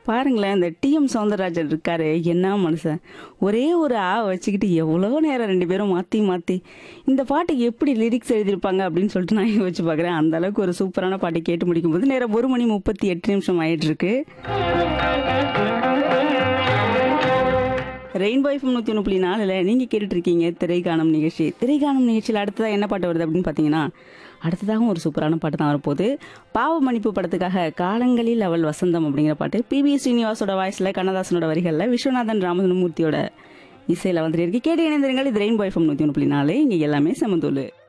பாருங்களேன் இந்த டிஎம் சௌந்தரராஜன் இருக்காரு என்ன மனுஷன் ஒரே ஒரு ஆ வச்சுக்கிட்டு எவ்வளோ நேரம் ரெண்டு பேரும் மாற்றி மாற்றி இந்த பாட்டுக்கு எப்படி லிரிக்ஸ் எழுதியிருப்பாங்க அப்படின்னு சொல்லிட்டு நான் யோசிச்சு பார்க்குறேன் அந்த அளவுக்கு ஒரு சூப்பரான பாட்டை கேட்டு முடிக்கும் போது நேரம் ஒரு மணி முப்பத்தி எட்டு நிமிஷம் ஆயிட்டு இருக்கு ரெயின்போ எஃப்எம் நூற்றி ஒன்று புள்ளி நாலில் நீங்கள் கேட்டுட்டு இருக்கீங்க திரைக்காணும் நிகழ்ச்சி திரைக்காணும் நிகழ்ச்சியில் அடுத்ததாக என்ன பாட்டு வருது அப்படின்னு பார்த்தீங்கன்னா அடுத்ததாகவும் ஒரு சூப்பரான பாட்டு தான் வரப்போகுது பாவ மன்னிப்பு படத்துக்காக காலங்களில் அவள் வசந்தம் அப்படிங்கிற பாட்டு பிபி ஸ்ரீனிவாசோட வாய்ஸில் கண்ணதாசனோட வரிகளில் விஸ்வநாதன் ராமமூர்த்தியோட இசையில் வந்துட்டு இருக்கு கேட்டு இணைந்திருங்கள் இது ரெயின்போ எஃப்எம் நூற்றி ஒன்று புள்ளி நாலு இங்கே எல்லாமே சமந்தூள்